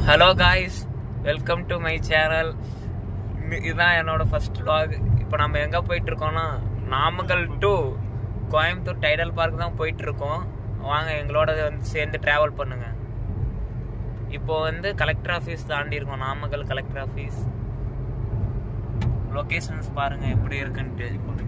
Hello guys welcome to my channel இதுதான் என்னோட first vlog இப்போ நம்ம எங்கே போயிட்டு இருக்கோம்னா Namakkal to Coimbatore Tidel Park தான் போயிட்டு இருக்கோம் வாங்க எங்களோட வந்து சேர்ந்து ட்ராவல் பண்ணுங்க இப்போ வந்து கலெக்டர் ஆஃபீஸ் தாண்டி இருக்கோம் நாமக்கல் கலெக்டர் ஆஃபீஸ் லொகேஷன்ஸ் பாருங்க எப்படி இருக்குன்ட்டு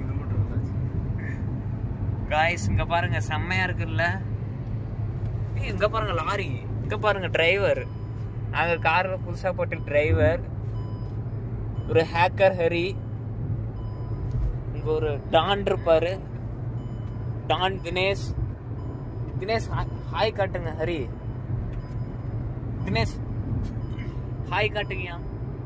காய்ஸ் இங்க பாருங்க செம்மையா இருக்குல்ல ஏய், இங்க பாருங்க லாரி இங்க பாருங்க டிரைவர் நாங்க கார்ல புதுசா போட்ட டிரைவர் ஒரு ஹேக்கர் ஹரி இங்க ஒரு டான் இருப்பாரு don Dinesh Dinesh hi- hi காட்டுங்க ஹரி தினேஷ் ஹாய் காட்டுங்கயா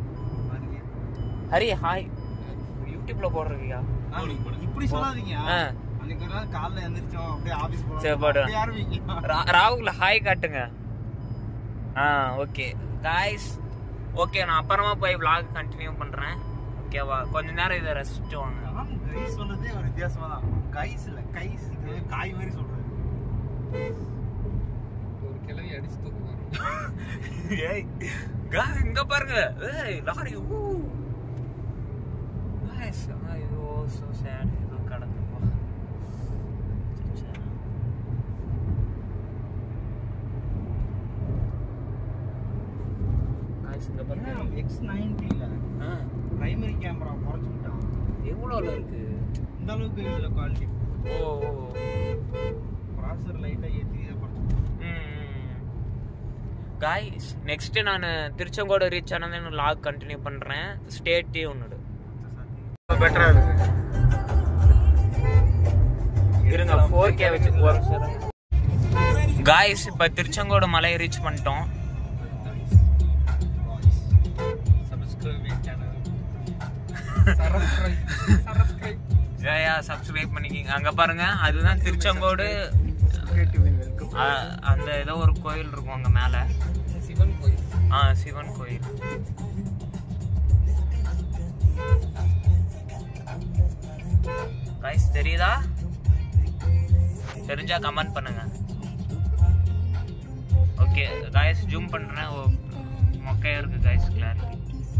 ஹரி ஹாய் யூடியூப்ல போடுறீங்கயா இப்படி சொல்லாதீங்க ஆ. அன்னைக்கு ஒரு நாள் காலைல எந்திரிச்சோம் அப்படியே ஆபீஸ் போறோம் சரி, போடு. அப்படியே ஆரம்பிங்க ரா- ராகுல ஹாய் காட்டுங்க ஆ ஓகே காய்ஸ் ஓகே நான் அப்புறமா போய் vlog கண்டினியூ பண்றேன் ஓகேவா கொஞ்ச நேரம் இதை ரசிச்சுட்டு வாங்க ஆனா கைஸ் சொன்னதே ஒரு வித்தியாசமா தான் கைஸ் இல்ல கைஸ் இது காய் மாதிரி சொல்றது ஒரு கிளவி அடிச்சு தூக்குவாங்க ஏய் கா இங்க பாருங்க ஏய் லாரி ஊ நைஸ் ஐயோ சோ சேட் ஏதோ கடந்து போ காய்ஸ் இங்க பாருங்க எக்ஸ் நைன்டில ஆ பிரைமரி கேமரா குறைச்சு விட்டான் எவ்வளோல இருக்கு இந்த அளவுக்கு இதுல குவாலிட்டி ஓ ஓ ப்ராசர் லைட்டா ஏத்தி இதை குறைச்சு விட்டான். காய்ஸ் நெக்ஸ்ட் நான் திருச்செங்கோடு ரீச் ஆனது லாக் கண்டினியூ பண்றேன் ஸ்டேட் டியூனோட பெட்டரா இருக்கு இருங்க ஃபோர் கே வச்சு ஒரு காய்ஸ் இப்போ திருச்செங்கோடு மலையை ரீச் பண்ணிட்டோம் சப்ஸ்கிரைபிங் சேனல் சரஸ்கிரைப் சரஸ்கிரைப் ஜெயா சப்ஸ்கிரைப் பண்ணிக்கிங்க அங்க பாருங்க அதுதான் திருச்செங்கோடு வெல்கம் அ- அந்த ஏதோ ஒரு கோயில் இருக்கும் அங்க மேல சிவன் கோயில் ஆ சிவன் கோயில் காய்ஸ் தெரியுதா தெரிஞ்சா கமெண்ட் பண்ணுங்க ஓகே காய்ஸ் ஜூம் பண்றேன் ஓ, மொக்கையா இருக்கு காய்ஸ் கிளாரிட்டி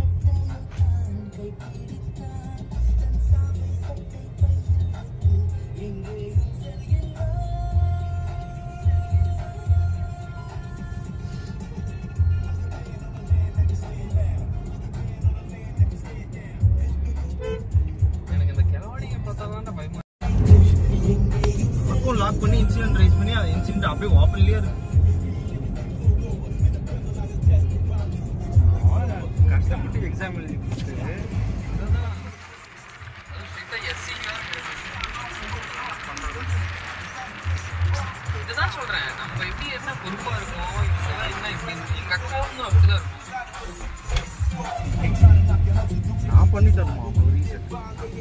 எனக்கு இந்த கிளவாடிங்க பார்த்தா தான் பயமா அக்கௌண்ட் லாக் பண்ணி இன்சிடென்ட் ரைஸ் பண்ணி அது இன்சிடென்ட் அப்படியே ஓப்பன்லயே இருக்கு கஷ்டப்பட்டு எக்ஸாம் எழுதி கொடுத்து இதுதான் சொல்றேன் நம்ம எப்படி என்ன பொறுப்பா இருக்கோம் இதெல்லாம் என்ன இப்படி எங்க அக்காவும் அப்படிதான் இருக்கும் நான் பண்ணி தரமா ஒரு ரீசெட்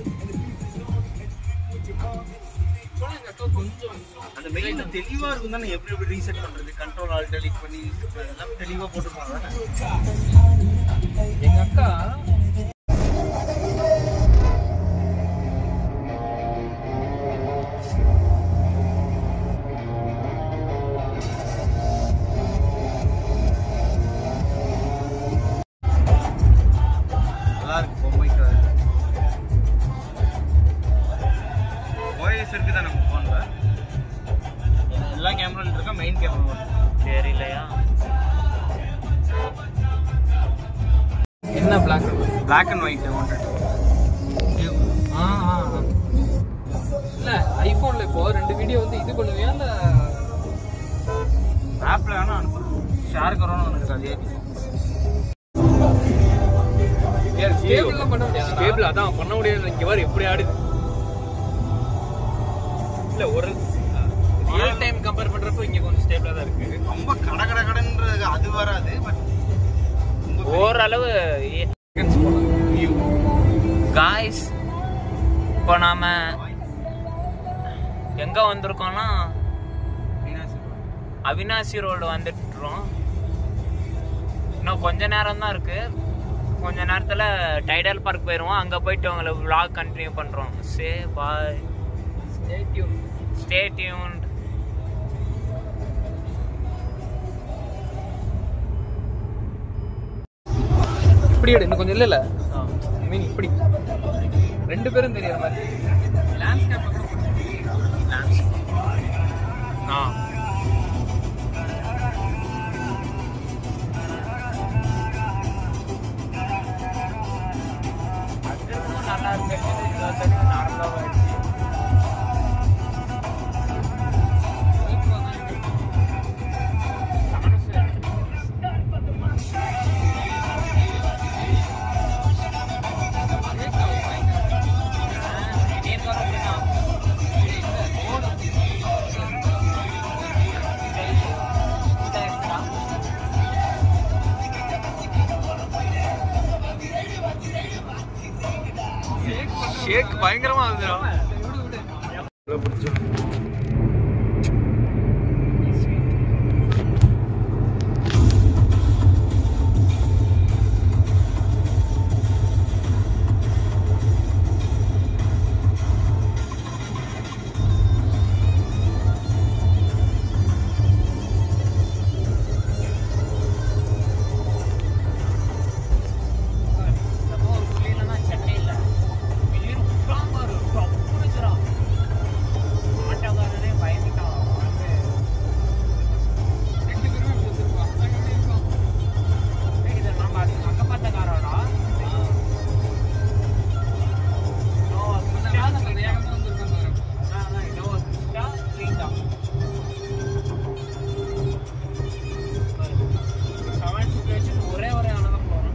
இப்போலாம் எங்க அக்கா கொஞ்சம் அந்த மெயின் தெளிவா இருக்கும் தானே எப்படி எப்படி ரீசெட் பண்றது கண்ட்ரோல் ஆல் டெலிட் பண்ணி எல்லாம் தெளிவா போட்டுருப்பாங்க தானே எங்க அக்கா நல்லா இருக்கு பொம்மைக்கு ஓஎஸ் இருக்குதா நம்ம ஃபோன்ல எல்லா கேமராலும் இருக்கா மெயின் கேமரா தெரியலையா என்ன black black and white wanted ஆ ஆ ஆ. இல்ல ஐபோன்ல இப்போ ரெண்டு வீடியோ வந்து இது பண்ணுவியா இல்ல ஆப்ல வேணா அனுப்பலாம் ஷேர் கரோன்னு ஒன்று இருக்கு அதே ஸ்டேபிள்லாம் பண்ண முடியாது ஸ்டேபிள் அதான் பண்ண முடியாது இங்க வர எப்படி ஆடுது இல்ல ஒரு ரியல் டைம் கம்பேர் பண்றப்போ இங்க கொஞ்சம் ஸ்டேபிளா தான் இருக்கு ரொம்ப கட கட கடன்றது அது வராது பட் ஓரளவு காய்ஸ் இப்போ நாம எங்க வந்திருக்கோம்னா அவினாசி ரோடு வந்துட்டுறோம் இன்னும் கொஞ்ச நேரம் தான் இருக்கு கொஞ்ச நேரத்துல டைடல் பார்க் போயிடுவோம் அங்க போயிட்டு உங்களை vlog கண்டினியூ பண்றோம் say bye Stay tuned. Stay tuned இப்படி எடு இன்னும் கொஞ்சம் இல்ல இல்ல ஐ மீன் இப்படி ரெண்டு பேரும் தெரியற மாதிரி லேண்ட்ஸ்கேப் ஆ நல்லா இருக்கு நார்மலாக ஆயிடுச்சு ஷேக் பயங்கரமா வருதுடா ஒரே ஒரே அளவு போறோம்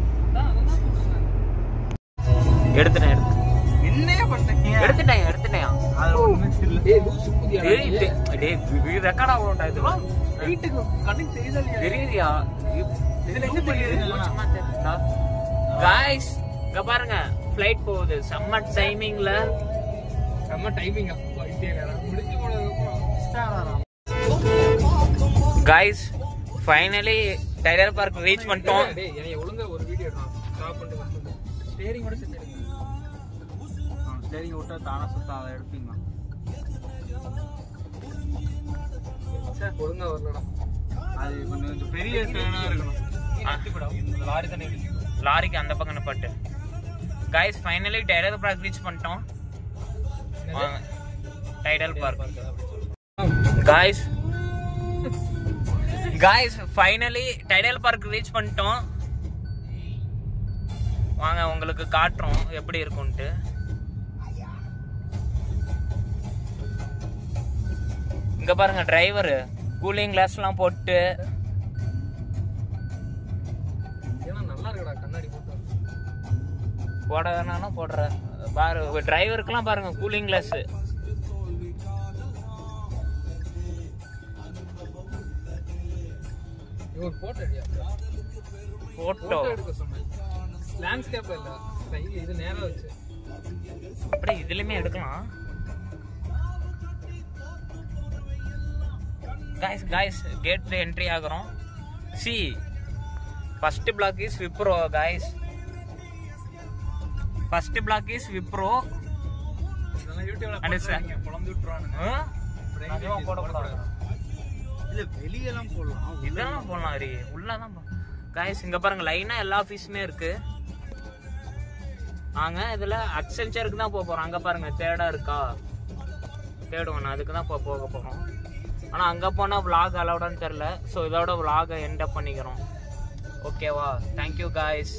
எடுத்துட்டேன் எடுத்துட்டேன் என்னையா பண்ணிட்டீங்க எடுத்துட்டேன் எடுத்துட்டேன் அது ஒண்ணுமே தெரியல ஏய் லூசு புதியா டேய் டேய் ரெக்கார்ட் ஆகணும்டா இதெல்லாம் வீட்டுக்கு கண்ணுக்கு தெரியுதா இல்லையா தெரியுதியா இதுல என்ன தெரியுது காய்ஸ் இங்க பாருங்க ஃப்ளைட் போகுது செம்ம டைமிங்ல செம்ம டைமிங் முடிஞ்சு போனதுக்கு guys finally Tidel Park reach பண்ணிட்டோம் டேய் என்னைய ஒழுங்கா ஒரு வீடியோ எடுறான் ஸ்டாப் பண்ணிட்டு வந்து ஸ்டேரிங் கூட செட் எடுங்க சரிங்க விட்டா தானா சுத்தம் அதை எடுப்பீங்க சார் ஒழுங்கா வரலடா அது கொஞ்சம் கொஞ்சம் பெரிய ஃபேனா இருக்கணும் லாரி தானே லாரிக்கு அந்த பக்கம் நிப்பாட்டு guys finally Tidel Park reach பண்ணிட்டோம் Tidel Park guys guys finally Tidel Park reach பண்ணிட்டோம் வாங்க உங்களுக்கு காட்டுறோம் எப்படி இருக்கும்ட்டு இங்க பாருங்க டிரைவர் கூலிங் கிளாஸ்லாம் போட்டு ஏன்னா நல்லா இருக்குடா கண்ணாடி போட்டு போட வேணாலும் போடுற பாரு டிரைவருக்குலாம் பாருங்க கூலிங் கிளாஸ் இது ஒரு போட்டோ எடுயா போட்டோ போட்டோ எடுக்க சொன்னேன் லேண்ட்ஸ்கேப் இல்ல இது- இது நேரா வச்சு அப்படியே இதுலயுமே எடுக்கலாம் காய்ஸ் காய்ஸ் கேட் என்ட்ரி ஆகுறோம் C first block is Wipro guys first block is Wipro இதெல்லாம் யூடியூப்ல அண்ட் போடுறாங்க, பொழந்து விட்டுருவானுங்க போடக்கூடாது இல்ல வெளியெல்லாம் போடலாம் இதெல்லாம் போடலாம் ஹரி உள்ளதான் காய்ஸ் இங்க பாருங்க லைனா எல்லா ஆஃபீஸுமே இருக்கு நாங்க இதுல அக்சென்ச்சருக்கு தான் போக போறோம் அங்க பாருங்க தேடா இருக்கா தேடுவோம் நான் அதுக்கு தான் இப்போ போக போறோம் ஆனா அங்க போனா vlog அலௌடான்னு தெரியல ஸோ இதோட vlog எண்ட் அப் பண்ணிக்கிறோம் ஓகேவா thank you guys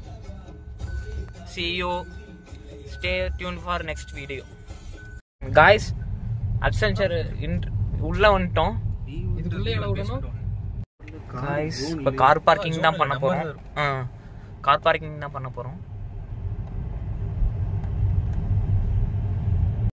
see you stay tuned for next video guys Accenture உள்ள வந்துட்டோம் இதுக்குள்ளே எவ்வளவு விடணும் காய்ஸ் இப்போ கார் பார்க்கிங் தான் பண்ண போறோம் கார் பார்க்கிங் தான் பண்ண போறோம்